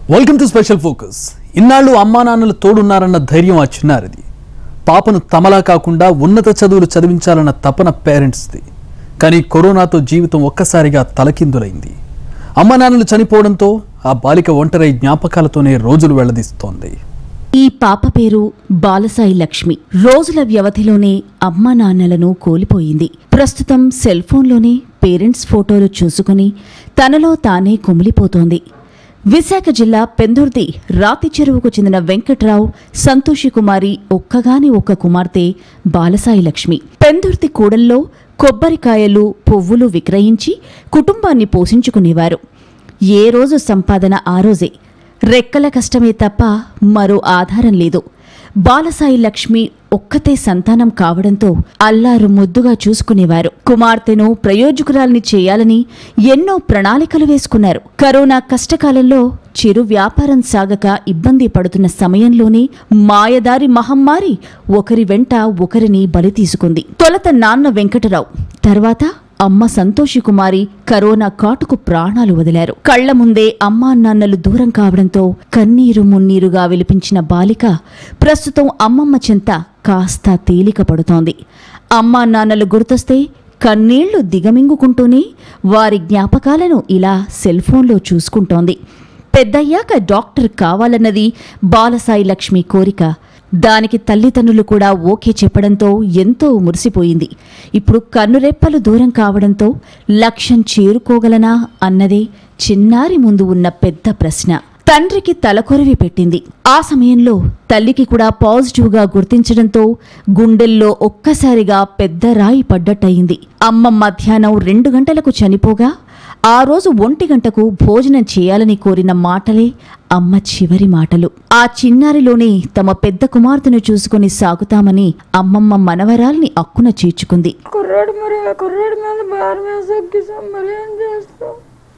welcome to special focus ఇన్నాళ్ళు అమ్మా నాన్నలు తోడున్నారన్న ధైర్యం ఆ చిన్నారిది పాపను తమలా కాకుండా ఉన్నత చదువులు చదివించాలన్న తపన పేరెంట్స్ది కానీ కరోనాతో జీవితం ఒక్కసారిగా తలకిందులైంది అమ్మా నాన్నలు చనిపోవడంతో ఆ బాలిక ఒంటరై జ్ఞాపకాలతోనే రోజులు వెళ్లదీస్తోంది ఈ పాప పేరు బాలసాయి లక్ష్మి రోజుల వ్యవధిలోనే అమ్మా నాన్నలను కోల్పోయింది ప్రస్తుతం సెల్ ఫోన్లోనే పేరెంట్స్ ఫోటోలు చూసుకుని తనలో తానే కుమిలిపోతోంది విశాఖ జిల్లా పెందుర్తి రాతి చెరువుకు చెందిన వెంకట్రావు సంతోషి కుమారి ఒక్కగాని ఒక్క కుమార్తె బాలసాయి లక్ష్మి పెందుర్తి కూడల్లో కొబ్బరికాయలు పువ్వులు విక్రయించి కుటుంబాన్ని పోషించుకునేవారు ఏ రోజు సంపాదన ఆ రోజే రెక్కల కష్టమే తప్ప మరో ఆధారం లేదు బాలసాయి లక్ష్మి ఒక్కతే సంతానం కావడంతో అల్లారు ముద్దుగా చూసుకునేవారు కుమార్తెను ప్రయోజకురాల్ని చేయాలని ఎన్నో ప్రణాళికలు వేసుకున్నారు కరోనా కష్టకాలంలో చిరు వ్యాపారం సాగక ఇబ్బంది పడుతున్న సమయంలోనే మాయదారి మహమ్మారి ఒకరి వెంట ఒకరిని బలి తీసుకుంది తొలత నాన్న వెంకటరావు తర్వాత అమ్మ సంతోషి కుమారి కరోనా కాటుకు ప్రాణాలు వదిలారు కళ్ల ముందే అమ్మా నాన్నలు దూరం కావడంతో కన్నీరు మున్నీరుగా విలిపించిన బాలిక ప్రస్తుతం అమ్మమ్మ చెంత కాస్త తేలిక పడుతోంది అమ్మా నాన్నలు గుర్తొస్తే కన్నీళ్లు దిగమింగుకుంటూనే వారి జ్ఞాపకాలను ఇలా సెల్ ఫోన్లో చూసుకుంటోంది పెద్దయ్యాక డాక్టర్ కావాలన్నది బాలసాయి లక్ష్మి కోరిక దానికి తల్లిదండ్రులు కూడా ఓకే చెప్పడంతో ఎంతో మురిసిపోయింది ఇప్పుడు కన్నురెప్పలు దూరం కావడంతో లక్ష్యం చేరుకోగలనా అన్నదే చిన్నారి ముందు ఉన్న పెద్ద ప్రశ్న తండ్రికి తలకొరివి పెట్టింది ఆ సమయంలో తల్లికి కూడా పాజిటివ్గా గుర్తించడంతో గుండెల్లో ఒక్కసారిగా పెద్ద రాయి పడ్డట్టయింది అమ్మ మధ్యాహ్నం రెండు గంటలకు చనిపోగా ఆ రోజు ఒంటి గంటకు భోజనం చేయాలని కోరిన మాటలే అమ్మ చివరి మాటలు ఆ చిన్నారిలోనే తమ పెద్ద కుమార్తెను చూసుకుని సాగుతామని అమ్మమ్మ మనవరాల్ని అక్కున చేర్చుకుంది కుర్రాడు మరి ఆ కుర్రాడి మీద భారం వేసి ఎక్కిసాం మరి ఏం చేస్తాం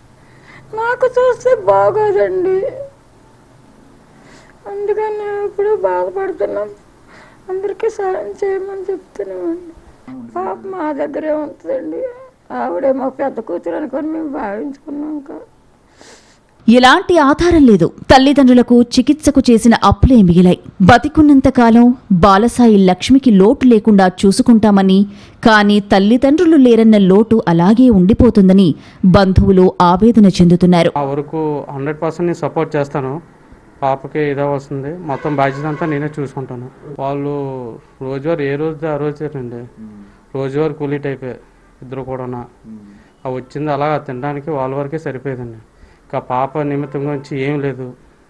నాకు చూస్తే బాగోదండి అందుకని మేము ఇప్పుడు బాధపడుతున్నాం అందరికీ సాయం చేయమని చెప్తున్నామండి పాప మా దగ్గరే ఉంటుందండి ఆవిడే మా పెద్ద కూతురు అనుకొని మేము భావించుకున్నాం కదా ఎలాంటి ఆధారం లేదు తల్లిదండ్రులకు చికిత్సకు చేసిన అప్పులే మిగిలాయి బతికున్నంతకాలం బాలసాయి లక్ష్మికి లోటు లేకుండా చూసుకుంటామని కానీ తల్లిదండ్రులు లేరన్న లోటు అలాగే ఉండిపోతుందని బంధువులు ఆవేదన చెందుతున్నారు ఆ వరకు హండ్రెడ్ పర్సెంట్ నేను సపోర్ట్ చేస్తాను పాపకి ఇదే వస్తుంది మొత్తం బాధ్యత అంతా నేనే చూసుకుంటాను వాళ్ళు రోజువారు ఏ రోజు ఆ రోజేనండి రోజువారు కూలీ టైపే ఇద్దరు కూడా ఆ వచ్చింది అలా తినడానికి వాళ్ళ వరకే సరిపోయేదండి ఇంకా పాప నిమిత్తం గురించి ఏం లేదు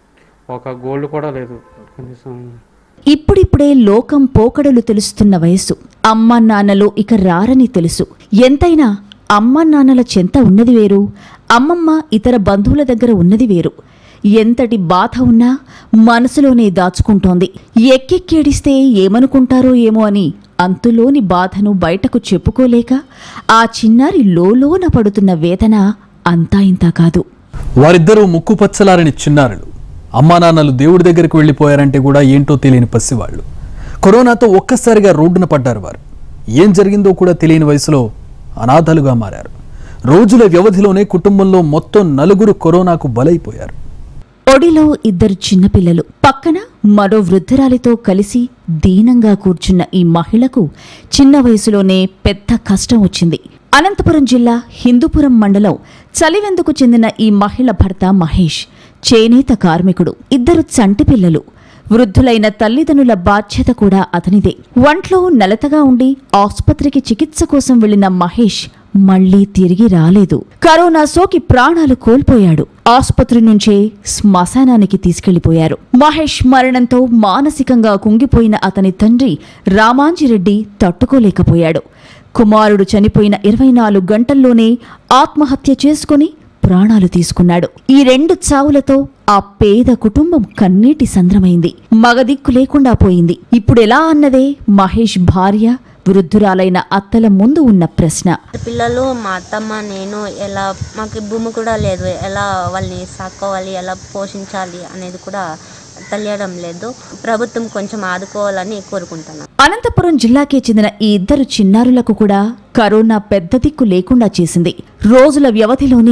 ఒక గోల్డ్ కూడా లేదు కనీసం ఇప్పుడిప్పుడే లోకం పోకడలు తెలుస్తున్న వయసు అమ్మా నాన్నలు ఇక రారని తెలుసు ఎంతైనా అమ్మా నాన్నల చెంత ఉన్నది వేరు అమ్మమ్మ ఇతర బంధువుల దగ్గర ఉన్నది వేరు ఎంతటి బాధ ఉన్నా మనసులోనే దాచుకుంటోంది ఎక్కెక్కేడిస్తే ఏమనుకుంటారో ఏమో అని అంతులోని బాధను బయటకు చెప్పుకోలేక ఆ చిన్నారి లోలోన పడుతున్న వేదన అంతా ఇంతా కాదు వారిద్దరూ ముక్కు పచ్చలారని చిన్నారులు అమ్మా నాన్నలు దేవుడి దగ్గరికి వెళ్ళిపోయారంటే కూడా ఏంటో తెలియని పసివాళ్ళు కరోనాతో ఒక్కసారిగా రోడ్డున పడ్డారు వారు ఏం జరిగిందో కూడా తెలియని వయసులో అనాథలుగా మారారు రోజుల వ్యవధిలోనే కుటుంబంలో మొత్తం నలుగురు కరోనాకు బలైపోయారు ఒడిలో ఇద్దరు చిన్నపిల్లలు పక్కన మరో వృద్ధురాలితో కలిసి దీనంగా కూర్చున్న ఈ మహిళకు చిన్న వయసులోనే పెద్ద కష్టం వచ్చింది అనంతపురం జిల్లా హిందూపురం మండలం చలివెందుకు చెందిన ఈ మహిళ భర్త మహేష్ చేనేత కార్మికుడు ఇద్దరు చంటి పిల్లలు వృద్ధులైన తల్లిదండ్రుల బాధ్యత కూడా అతనిదే వంట్లో నలతగా ఉండి ఆసుపత్రికి చికిత్స కోసం వెళ్లిన మహేష్ మళ్లీ తిరిగి రాలేదు కరోనా సోకి ప్రాణాలు కోల్పోయాడు ఆసుపత్రి నుంచే శ్మశానానికి తీసుకెళ్లిపోయారు మహేష్ మరణంతో మానసికంగా కుంగిపోయిన అతని తండ్రి రామాంజిరెడ్డి తట్టుకోలేకపోయాడు కుమారుడు చనిపోయిన ఇరవై నాలుగు గంటల్లోనే ఆత్మహత్య చేసుకుని ప్రాణాలు తీసుకున్నాడు ఈ రెండు చావులతో ఆ పేద కుటుంబం కన్నీటి సంద్రమైంది మగదిక్కు లేకుండా పోయింది ఇప్పుడెలా అన్నదే మహేష్ భార్య వృద్ధురాలైన అత్తల ముందు ఉన్న ప్రశ్న పిల్లలు మా అత్తమ్మ నేను ఎలా మాకు భూమి కూడా లేదు ఎలా వాళ్ళని సాక్కోవాలి ఎలా పోషించాలి అనేది కూడా తెలియడం లేదు ప్రభుత్వం కొంచెం ఆదుకోవాలని కోరుకుంటున్నాను అనంతపురం జిల్లాకే చెందిన ఈ ఇద్దరు చిన్నారులకు కూడా కరోనా పెద్ద దిక్కు లేకుండా చేసింది రోజుల వ్యవధిలోనే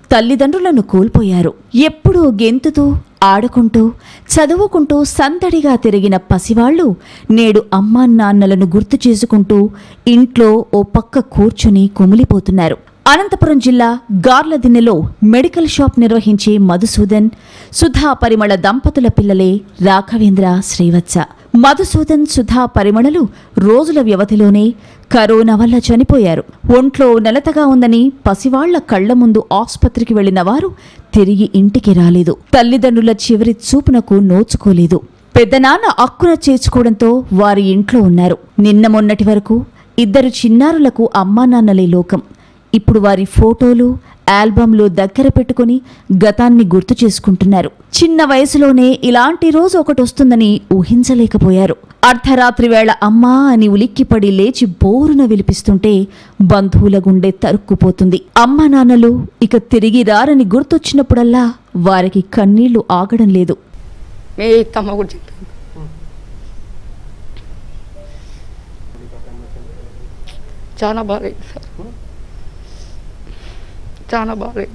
తల్లిదండ్రులను కోల్పోయారు ఎప్పుడూ గెంతుతూ ఆడుకుంటూ చదువుకుంటూ సందడిగా తిరిగిన పసివాళ్లు నేడు అమ్మా నాన్నలను గుర్తు చేసుకుంటూ ఇంట్లో ఓ పక్క కూర్చుని కుమిలిపోతున్నారు అనంతపురం జిల్లా గార్లదిన్నెలో మెడికల్ షాప్ నిర్వహించే మధుసూదన్ సుధా పరిమళ దంపతుల పిల్లలే రాఘవేంద్ర శ్రీవత్స మధుసూదన్ సుధా పరిమళలు రోజుల వ్యవధిలోనే కరోనా వల్ల చనిపోయారు ఒంట్లో నెలతగా ఉందని పసివాళ్ల కళ్ల ముందు ఆసుపత్రికి వెళ్లిన వారు తిరిగి ఇంటికి రాలేదు తల్లిదండ్రుల చివరి చూపునకు నోచుకోలేదు పెద్దనాన్న అక్కున చేర్చుకోవడంతో వారి ఇంట్లో ఉన్నారు నిన్న మొన్నటి వరకు ఇద్దరు చిన్నారులకు అమ్మానాన్నలే లోకం ఇప్పుడు వారి ఫోటోలు ఆల్బంలు దగ్గర పెట్టుకుని గతాన్ని గుర్తు చేసుకుంటున్నారు చిన్న వయసులోనే ఇలాంటి రోజు ఒకటి వస్తుందని ఊహించలేకపోయారు అర్ధరాత్రి వేళ అమ్మా అని ఉలిక్కిపడి లేచి బోరున విలిపిస్తుంటే బంధువుల గుండె తరుక్కుపోతుంది అమ్మా నాన్నలు ఇక తిరిగి రారని గుర్తొచ్చినప్పుడల్లా వారికి కన్నీళ్లు ఆగడం లేదు మీ తమ్మ కూడా చెప్పాను చాలా బాగాలేదు సార్ చాలా బాగాలేదు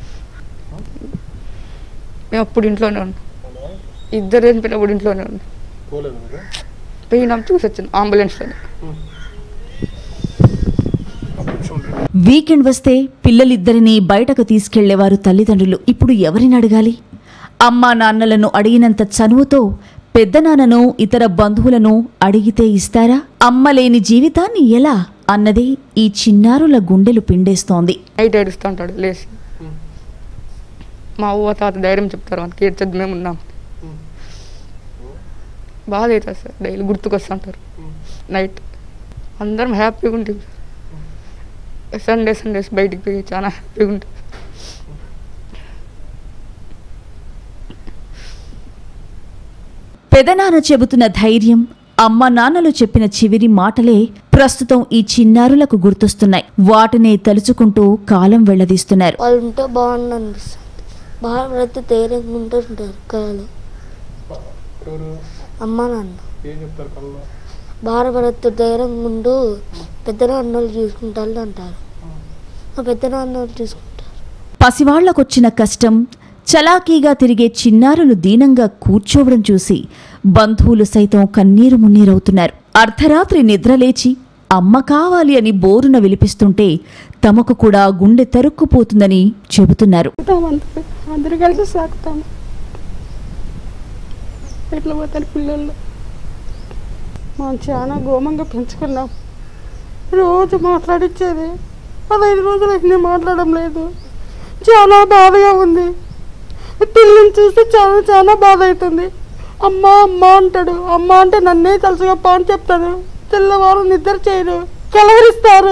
మేము అప్పుడు ఇంట్లోనే ఉన్నాం ఇద్దరు చనిపోయినప్పుడు ఇంట్లోనే ఉన్నాం పోయినాం చూసి వచ్చాను అంబులెన్స్లోనే వీకెండ్ వస్తే పిల్లలిద్దరినీ బయటకు తీసుకెళ్లేవారు తల్లిదండ్రులు ఇప్పుడు ఎవరిని అడగాలి అమ్మా నాన్నలను అడిగినంత చనువుతో పెద్దనాన్నను ఇతర బంధువులను అడిగితే ఇస్తారా అమ్మ లేని జీవితాన్ని ఎలా అన్నదే ఈ చిన్నారుల గుండెలు పిండేస్తోంది నైట్ ఏడుస్తూ ఉంటాడు లేచి మా అవ్వ తాత ధైర్యం చెప్తారు మనకి ఏడ్చద్దు మేము ఉన్నాం బాధ అవుతుంది సార్ డైలీ గుర్తుకొస్తుంటారు నైట్ అందరం హ్యాపీగా ఉంటుంది సండే సండేస్ బయటికి పోయి చాలా హ్యాపీగా ఉంటుంది పెదనాన్న చెబుతున్న ధైర్యం అమ్మ నాన్నలు చెప్పిన చివరి మాటలే ప్రస్తుతం ఈ చిన్నారులకు గుర్తొస్తున్నాయి వాటినే తలుచుకుంటూ కాలం వెళ్లదీస్తున్నారు వాళ్ళు ఉంటే బాగుండు అనిపిస్తుంది బాధపడితే ధైర్యంగా ఉంటుంటారు కళలో అమ్మ నాన్న బాధపడితే ధైర్యంగా ఉండు పెద్ద నాన్నలు చూసుకుంటారు అంటారు మా పెద్ద నాన్నలు చూసుకుంటారు పసివాళ్లకొచ్చిన కష్టం చలాకీగా తిరిగే చిన్నారులు దీనంగా కూర్చోవడం చూసి బంధువులు సైతం కన్నీరు మున్నీరవుతున్నారు అర్ధరాత్రి నిద్రలేచి అమ్మ కావాలి అని బోరున విలిపిస్తుంటే తమకు కూడా గుండె తరుక్కుపోతుందని చెబుతున్నారు అందరూ అందరూ కలిసి సాగుతాము ఎట్లా పోతారు పిల్లలు మనం చాలా గోమంగా పెంచుకున్నాం రోజు మాట్లాడిచ్చేది పదహైదు రోజులు నేను మాట్లాడడం లేదు చాలా బాధగా ఉంది పిల్లల్ని చూస్తే చాలా చాలా బాధ అవుతుంది అమ్మ అమ్మ అంటాడు అమ్మ అంటే నన్నే తలుసుగా అని చెప్తాడు తెల్లవారు నిద్ర చేయరు కలవరిస్తారు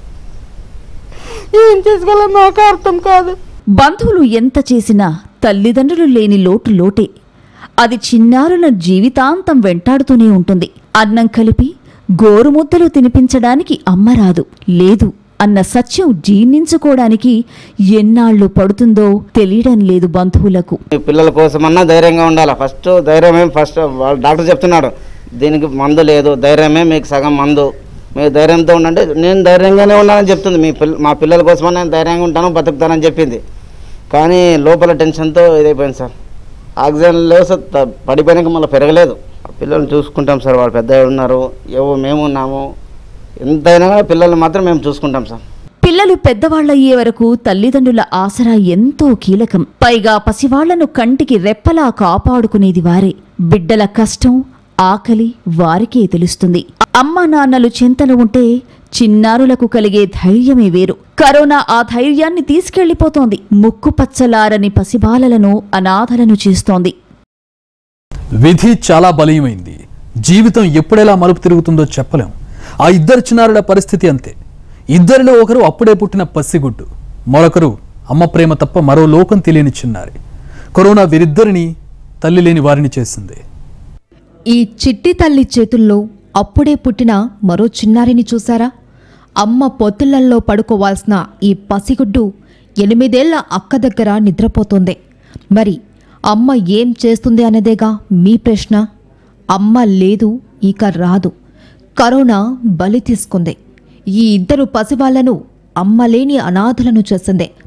ఏం చేసుకోవాలో నాకు అర్థం కాదు బంధువులు ఎంత చేసినా తల్లిదండ్రులు లేని లోటు లోటే అది చిన్నారుల జీవితాంతం వెంటాడుతూనే ఉంటుంది అన్నం కలిపి గోరుముద్దలు తినిపించడానికి అమ్మ రాదు లేదు అన్న సత్యం జీర్ణించుకోవడానికి ఎన్నాళ్లు పడుతుందో తెలియడం లేదు బంధువులకు ఈ పిల్లల కోసమన్నా ధైర్యంగా ఉండాలి ఫస్ట్ ధైర్యమే ఫస్ట్ వాళ్ళ డాక్టర్ చెప్తున్నాడు దీనికి మందు లేదు ధైర్యమే మీకు సగం మందు మీరు ధైర్యంతో ఉండండి నేను ధైర్యంగానే ఉన్నానని చెప్తుంది మీ పిల్ల మా పిల్లల కోసమన్నా నేను ధైర్యంగా ఉంటాను బతుకుతానని చెప్పింది కానీ లోపల టెన్షన్తో ఇదైపోయింది సార్ ఆక్సిజన్ లేవు సార్ త- పడిపోయినాక మళ్ళీ పెరగలేదు ఆ పిల్లల్ని చూసుకుంటాం సార్ వాళ్ళు పెద్దగా ఉన్నారు ఏవో మేము ఉన్నాము ఎంతైనా కూడా పిల్లల్ని మాత్రం మేము చూసుకుంటాం సార్ పిల్లలు పెద్దవాళ్లయ్యే వరకు తల్లిదండ్రుల ఆసరా ఎంతో కీలకం పైగా పసివాళ్లను కంటికి రెప్పలా కాపాడుకునేది వారే బిడ్డల కష్టం ఆకలి వారికే తెలుస్తుంది అమ్మా నాన్నలు చింతలు ఉంటే చిన్నారులకు కలిగే ధైర్యమే వేరు కరోనా ఆ ధైర్యాన్ని తీసుకెళ్లిపోతోంది ముక్కు పచ్చలారని పసిబాలలను అనాథలను చేస్తోంది విధి చాలా బలీయమైంది జీవితం ఎప్పుడెలా మలుపు తిరుగుతుందో చెప్పలేం ఆ ఇద్దరు చిన్నారుల పరిస్థితి అంతే ఇద్దరిలో ఒకరు అప్పుడే పుట్టిన పసిగుడ్డు మరొకరు అమ్మ ప్రేమ తప్ప మరో లోకం తెలియని చిన్నారి కరోనా వీరిద్దరిని తల్లి లేని వారిని చేసింది ఈ చిట్టి తల్లి చేతుల్లో అప్పుడే పుట్టిన మరో చిన్నారిని చూశారా అమ్మ పొత్తిళ్లల్లో పడుకోవాల్సిన ఈ పసిగుడ్డు ఎనిమిదేళ్ల అక్క దగ్గర నిద్రపోతోంది మరి అమ్మ ఏం చేస్తుంది అనేదేగా మీ ప్రశ్న అమ్మ లేదు ఇక రాదు కరోనా బలి తీసుకుంది ఈ ఇద్దరు పసివాళ్లను అమ్మలేని అనాథలను చేసింది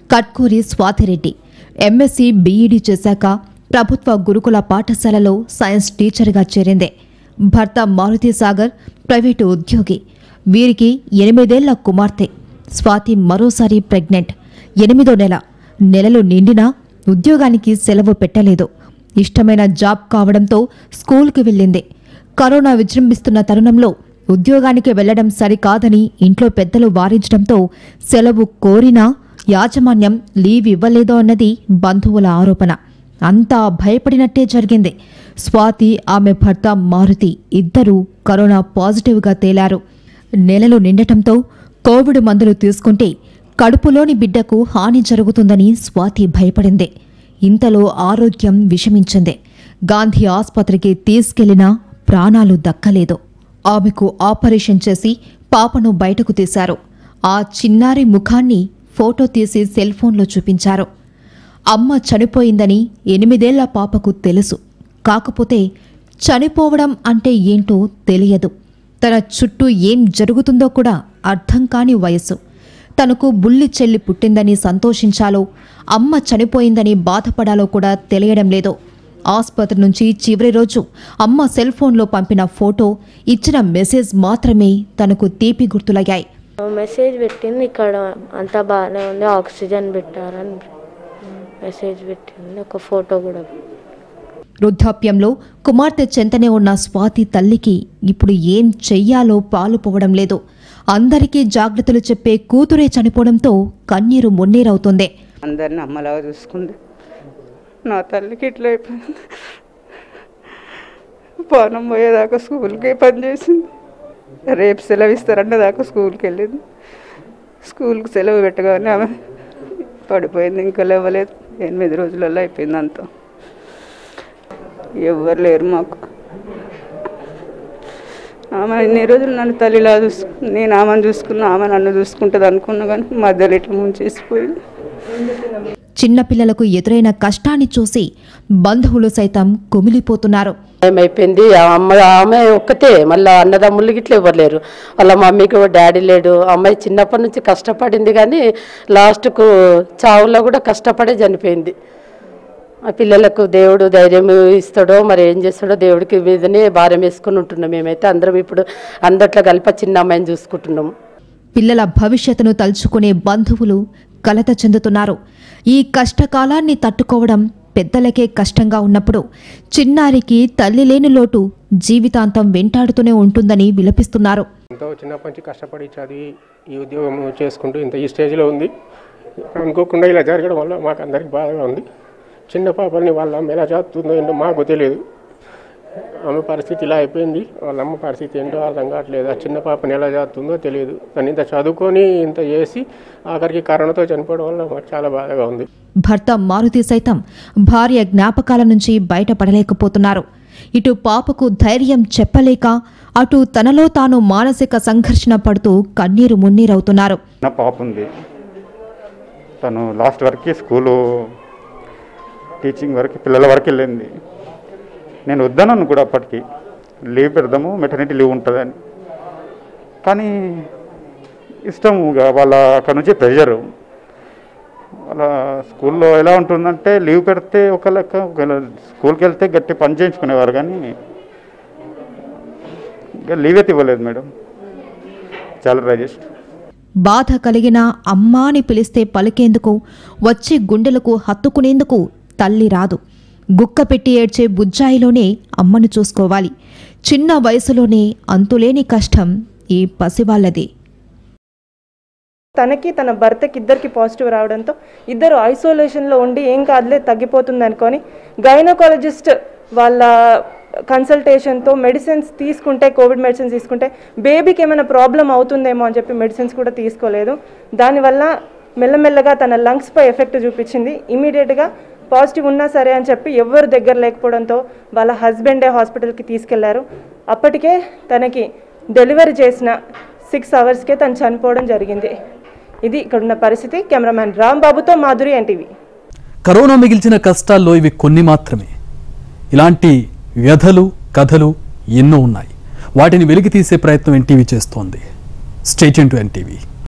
కట్కూరి స్వాతిరెడ్డి ఎంఎస్సి బీఈడీ చేశాక ప్రభుత్వ గురుకుల పాఠశాలలో సైన్స్ టీచర్గా చేరింది భర్త మారుతి సాగర్ ప్రైవేటు ఉద్యోగి వీరికి ఎనిమిదేళ్ల కుమార్తె స్వాతి మరోసారి ప్రెగ్నెంట్ ఎనిమిదో నెల నెలలు నిండినా ఉద్యోగానికి సెలవు పెట్టలేదు ఇష్టమైన జాబ్ కావడంతో స్కూల్కి వెళ్ళింది కరోనా విజృంభిస్తున్న తరుణంలో ఉద్యోగానికి వెళ్లడం సరికాదని ఇంట్లో పెద్దలు వారించడంతో సెలవు కోరినా యాజమాన్యం లీవ్ ఇవ్వలేదో అన్నది బంధువుల ఆరోపణ అంతా భయపడినట్టే జరిగింది స్వాతి ఆమె భర్త మారుతి ఇద్దరూ కరోనా పాజిటివ్గా తేలారు నెలలు నిండటంతో కోవిడ్ మందులు తీసుకుంటే కడుపులోని బిడ్డకు హాని జరుగుతుందని స్వాతి భయపడింది ఇంతలో ఆరోగ్యం విషమించింది గాంధీ ఆసుపత్రికి తీసుకెళ్లినా ప్రాణాలు దక్కలేదు ఆమెకు ఆపరేషన్ చేసి పాపను బయటకు తీశారు ఆ చిన్నారి ముఖాన్ని ఫోటో తీసి సెల్ ఫోన్లో చూపించారు అమ్మ చనిపోయిందని ఎనిమిదేళ్ల పాపకు తెలుసు కాకపోతే చనిపోవడం అంటే ఏంటో తెలియదు తన చుట్టూ ఏం జరుగుతుందో కూడా అర్థం కాని వయసు తనకు బుల్లి చెల్లి పుట్టిందని సంతోషించాలో అమ్మ చనిపోయిందని బాధపడాలో కూడా తెలియడం లేదు ఆసుపత్రి నుంచి చివరి రోజు అమ్మ సెల్ ఫోన్లో పంపిన ఫోటో ఇచ్చిన మెసేజ్ మాత్రమే తనకు తీపి గుర్తులయ్యాయి మెసేజ్ పెట్టింది ఇక్కడ అంతా బాగానే ఉంది ఆక్సిజన్ పెట్టారని మెసేజ్ పెట్టింది ఒక ఫోటో కూడా వృద్ధాప్యంలో కుమార్తె చెంతనే ఉన్న స్వాతి తల్లికి ఇప్పుడు ఏం చెయ్యాలో పాలుపోవడం లేదు అందరికీ జాగ్రత్తలు చెప్పే కూతురే చనిపోవడంతో కన్నీరు మున్నీరవుతుంది అందరిని అమ్మలాగా చూసుకుంది నా తల్లికి ఇట్లా అయిపోయింది పానం పోయేదాకా స్కూల్కి పని చేసింది రేపు సెలవు ఇస్తారంటే దాకా స్కూల్కి వెళ్ళింది స్కూల్కి సెలవు పెట్టగానే ఆమె పడిపోయింది ఇంకా లేవలేదు ఎనిమిది రోజులలో అయిపోయింది అంతా ఎవ్వరు లేరు మాకు ఆమె ఇన్ని రోజులు నన్ను తల్లిలా చూసు నేను ఆమెను చూసుకున్నా ఆమె నన్ను చూసుకుంటుంది అనుకున్నా కానీ మధ్యలో ఇట్లా ముంచేసిపోయింది చిన్నపిల్లలకు ఎదురైన కష్టాన్ని చూసి బంధువులు సైతం కుమిలిపోతున్నారు ఏమైపోయింది ఆ అమ్మ ఆమె ఒక్కతే మళ్ళీ అన్నదమ్ములు గిట్ల ఎవరు లేరు వాళ్ళ మమ్మీకి ఓ డాడీ లేడు అమ్మాయి చిన్నప్పటి నుంచి కష్టపడింది కానీ లాస్ట్కు చావులో కూడా కష్టపడే చనిపోయింది ఆ పిల్లలకు దేవుడు ధైర్యం ఇస్తాడో మరి ఏం చేస్తాడో దేవుడికి మీదనే భారం వేసుకుని ఉంటున్నాం మేమైతే అందరం ఇప్పుడు అందట్లో కలిపి ఆ చిన్న అమ్మాయిని చూసుకుంటున్నాము పిల్లల భవిష్యత్తును తలుచుకునే బంధువులు కలత చెందుతున్నారు ఈ కష్టకాలాన్ని తట్టుకోవడం పెద్దలకే కష్టంగా ఉన్నప్పుడు చిన్నారికి తల్లి లేని లోటు జీవితాంతం వెంటాడుతూనే ఉంటుందని విలపిస్తున్నారు ఎంతో చిన్నప్పటి నుంచి కష్టపడి చదివి ఈ ఉద్యోగం చేసుకుంటూ ఇంత ఈ స్టేజ్లో ఉంది అనుకోకుండా ఇలా జరగడం వల్ల మాకు అందరికి బాధగా ఉంది చిన్న పాపల్ని వాళ్ళ అమ్మ ఎలా చదువుతుందో ఏంటో మాకు తెలియదు ఆమె పరిస్థితి ఇలా అయిపోయింది వాళ్ళ అమ్మ పరిస్థితి ఏంటో అర్థం కావట్లేదు ఆ చిన్న పాపని ఎలా చదువుతుందో తెలియదు తను ఇంత చదువుకొని ఇంత చేసి ఆఖరికి కరోనాతో చనిపోవడం వల్ల మాకు చాలా బాధగా ఉంది భర్త మారుతి సైతం భార్య జ్ఞాపకాల నుంచి బయటపడలేకపోతున్నారు ఇటు పాపకు ధైర్యం చెప్పలేక అటు తనలో తాను మానసిక సంఘర్షణ పడుతూ కన్నీరు మున్నీరవుతున్నారు నా పాప ఉంది తను లాస్ట్ వరకు స్కూలు టీచింగ్ వరకు పిల్లల వరకు వెళ్ళింది నేను వద్దనను కూడా అప్పటికి లీవ్ పెడదాము మెటర్నిటీ లీవ్ ఉంటుందని కానీ ఇష్టం ఇక వాళ్ళ అక్కడ నుంచి ప్రెషరు వాళ్ళ స్కూల్లో ఎలా ఉంటుందంటే లీవ్ పెడితే ఒక లెక్క ఒకవేళ స్కూల్కి వెళ్తే గట్టి పని చేయించుకునేవారు కానీ ఇక లీవ్ అయితే ఇవ్వలేదు మేడం చాలా ట్రై చేసి బాధ కలిగిన అమ్మా అని పిలిస్తే పలికేందుకు వచ్చి గుండెలకు హత్తుకునేందుకు తల్లి రాదు గుక్క పెట్టి ఏడ్చే బుజ్జాయిలోనే అమ్మను చూసుకోవాలి చిన్న వయసులోనే అంతులేని కష్టం ఈ పసివాళ్లది తనకి తన భర్తకి ఇద్దరికి పాజిటివ్ రావడంతో ఇద్దరు ఐసోలేషన్లో ఉండి ఏం కాదులే తగ్గిపోతుంది అనుకొని గైనకాలజిస్ట్ వాళ్ళ కన్సల్టేషన్తో మెడిసిన్స్ తీసుకుంటే కోవిడ్ మెడిసిన్స్ తీసుకుంటే బేబీకి ఏమైనా ప్రాబ్లం అవుతుందేమో అని చెప్పి మెడిసిన్స్ కూడా తీసుకోలేదు దానివల్ల మెల్లమెల్లగా తన లంగ్స్పై ఎఫెక్ట్ చూపించింది ఇమీడియట్గా పాజిటివ్ ఉన్నా సరే అని చెప్పి ఎవరు దగ్గర లేకపోవడంతో వాళ్ళ హస్బెండే హాస్పిటల్కి తీసుకెళ్లారు అప్పటికే తనకి డెలివరీ చేసిన సిక్స్ అవర్స్కే తను చనిపోవడం జరిగింది ఇది ఇక్కడున్న పరిస్థితి కెమెరామ్యాన్ రాంబాబుతో మాధురి ఎన్టీవీ కరోనా మిగిల్చిన కష్టాల్లో ఇవి కొన్ని మాత్రమే ఇలాంటి వ్యధలు కథలు ఎన్నో ఉన్నాయి వాటిని వెలికి తీసే ప్రయత్నం ఎన్టీవీ చేస్తోంది స్టేట్ టు ఎన్టీవీ